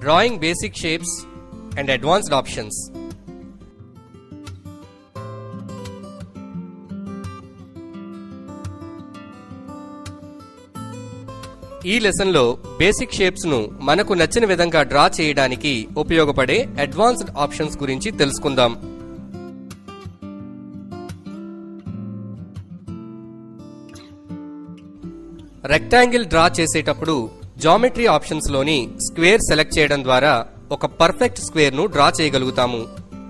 drawing basic shapes and advanced options. ఈ లెసన్లో basic shapes ను మనకు నచ్చిన విధంగా డ్రా చేయడానికి ఉపయోగపడే అడ్వాన్స్డ్ ఆప్షన్స్ గురించి తెలుసుకుందాం రెక్టాంగిల్ డ్రా చేసేటప్పుడు జామెట్రీ ఆప్షన్స్ లోని స్క్వేర్ సెలెక్ట్ చేయడం ద్వారా ఒక పర్ఫెక్ట్ స్క్వేర్ ను డ్రా చేయగలుగుతాము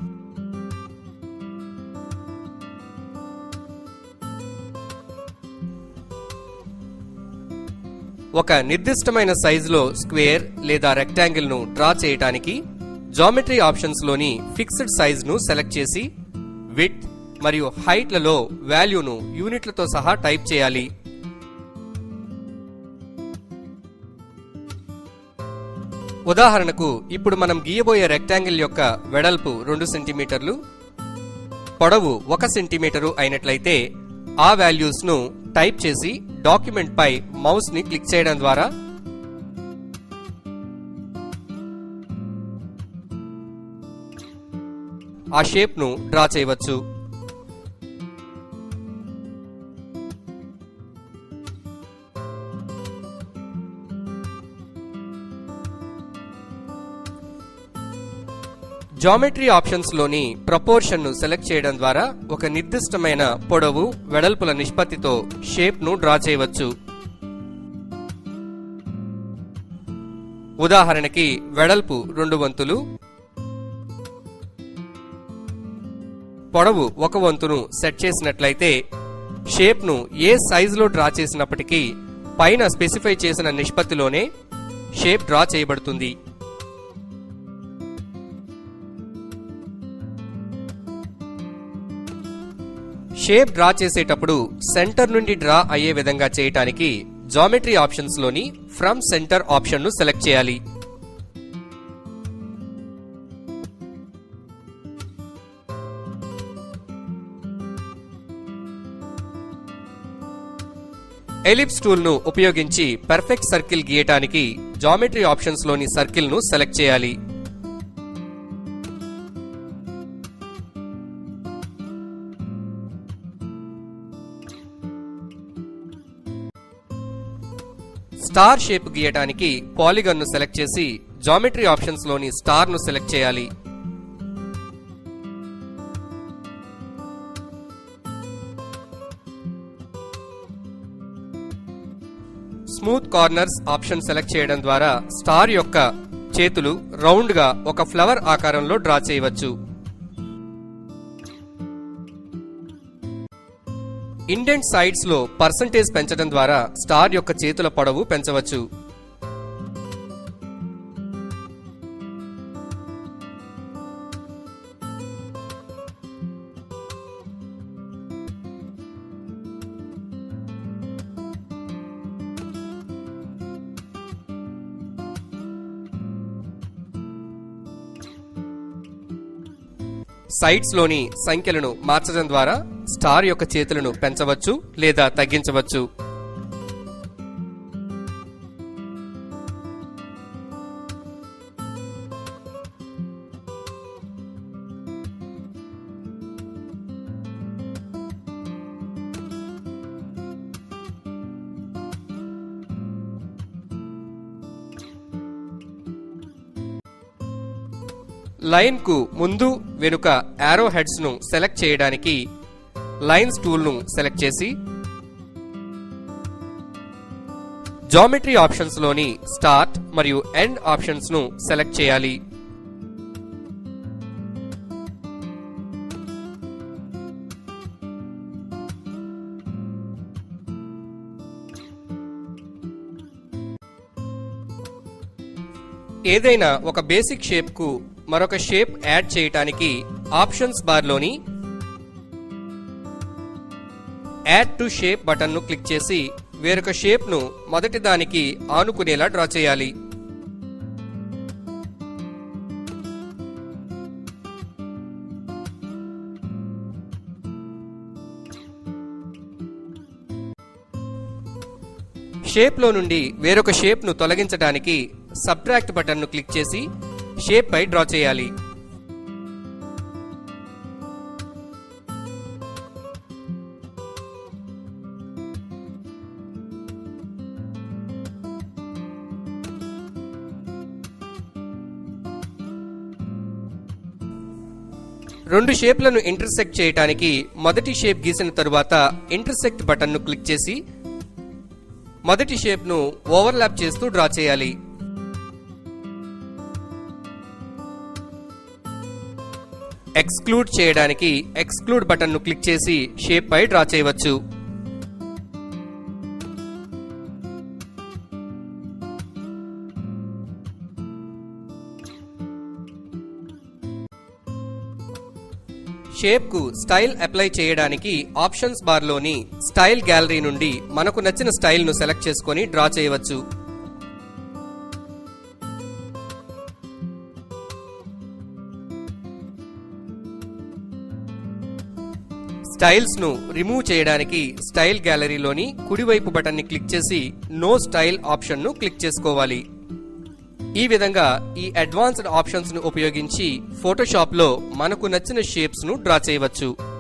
ఒక నిర్దిష్టమైన సైజులో స్క్వేర్ లేదా రెక్టాంగిల్ ను డ్రా చేయడానికి జామెట్రీ ఆప్షన్స్ లోని ఫిక్స్డ్ సైజ్ ను సెలెక్ట్ చేసి విత్ మరియు హైట్ లలో వాల్యూను యూనిట్లతో సహా టైప్ చేయాలి ఉదాహరణకు ఇప్పుడు మనం గీయబోయే రెక్టాంగిల్ యొక్క వెడల్పు రెండు సెంటీమీటర్లు పొడవు ఒక సెంటీమీటరు అయినట్లయితే ఆ వాల్యూస్ ను టైప్ చేసి డాక్యుమెంట్ పై మౌస్ ని క్లిక్ చేయడం ద్వారా ఆ షేప్ ను డ్రా చేయవచ్చు జామెట్రీ ఆప్షన్స్ లోని ప్రపోర్షన్ ను సెలెక్ట్ చేయడం ద్వారా ఒక నిర్దిష్టమైన పొడవు వెడల్పుల నిష్పత్తితో షేప్ ను డ్రా చేయవచ్చు ఉదాహరణకి వెడల్పు రెండు వంతులు పొడవు ఒక వంతును సెట్ చేసినట్లయితే షేప్ ను ఏ సైజులో డ్రా చేసినప్పటికీ పైన స్పెసిఫై చేసిన నిష్పత్తిలోనే షేప్ డ్రా చేయబడుతుంది షేప్ డ్రా చేసేటప్పుడు సెంటర్ నుండి డ్రా అయ్యే విధంగా చేయటానికి జామెట్రీ ఆప్షన్స్ లోని ఫ్రమ్ సెంటర్ ఆప్షన్ ను సెలెక్ట్ చేయాలి ఎలిప్స్ టూల్ ను ఉపయోగించి పర్ఫెక్ట్ సర్కిల్ గీయటానికి జామెట్రీ ఆప్షన్స్ లోని సర్కిల్ ను సెలెక్ట్ చేయాలి స్టార్ షేప్ గీయటానికి పాలిగన్ ను సెలెక్ట్ చేసి జామెట్రీ ఆప్షన్స్ లోని స్టార్ ను సెలెక్ట్ చేయాలి స్మూత్ కార్నర్స్ ఆప్షన్ సెలెక్ట్ చేయడం ద్వారా స్టార్ యొక్క చేతులు రౌండ్ గా ఒక ఫ్లవర్ ఆకారంలో డ్రా చేయవచ్చు ఇండెంట్ సైడ్స్ లో పర్సంటేజ్ పెంచడం ద్వారా స్టార్ యొక్క చేతుల పొడవు పెంచవచ్చు సైడ్స్ లోని సంఖ్యలను మార్చడం ద్వారా స్టార్ యొక్క చేతులను పెంచవచ్చు లేదా తగ్గించవచ్చు లైన్ కు ముందు వెనుక యారో హెడ్స్ ను సెలెక్ట్ చేయడానికి లైన్స్ టూల్ ను సెలెక్ట్ చేసి జామెట్రీ ఆప్షన్స్ లోని స్టార్ట్ మరియు ఎండ్ ఆప్షన్స్ ను సెలెక్ట్ చేయాలి ఏదైనా ఒక బేసిక్ షేప్ కు మరొక షేప్ యాడ్ చేయటానికి ఆప్షన్స్ బార్ లోని యాడ్ టు షేప్ బటన్ ను క్లిక్ చేసి వేరొక షేప్ ను మొదటి దానికి ఆనుకునేలా డ్రా చేయాలి షేప్ లో నుండి వేరొక షేప్ ను తొలగించడానికి సబ్ట్రాక్ట్ బటన్ను క్లిక్ చేసి షేప్ పై డ్రా చేయాలి రెండు షేప్లను ఇంటర్సెక్ట్ చేయడానికి మొదటి షేప్ గీసిన తరువాత ఇంటర్సెక్ట్ బటన్ను క్లిక్ చేసి మొదటి షేప్ను ఓవర్లాప్ చేస్తూ డ్రా చేయాలి ఎక్స్క్లూడ్ చేయడానికి ఎక్స్క్లూడ్ బటన్ను క్లిక్ చేసి షేప్ పై డ్రా చేయవచ్చు షేప్ కు స్టైల్ అప్లై చేయడానికి ఆప్షన్స్ బార్ లోని స్టైల్ గ్యాలరీ నుండి మనకు నచ్చిన స్టైల్ ను సెలెక్ట్ చేసుకొని డ్రా చేయవచ్చు స్టైల్స్ ను రిమూవ్ చేయడానికి స్టైల్ గ్యాలరీలోని కుడివైపు బటన్ ని క్లిక్ చేసి నో స్టైల్ ఆప్షన్ ను క్లిక్ చేసుకోవాలి ఈ విధంగా ఈ అడ్వాన్స్డ్ ఆప్షన్స్ ను ఉపయోగించి ఫోటోషాప్ లో మనకు నచ్చిన షేప్స్ ను డ్రా చేయవచ్చు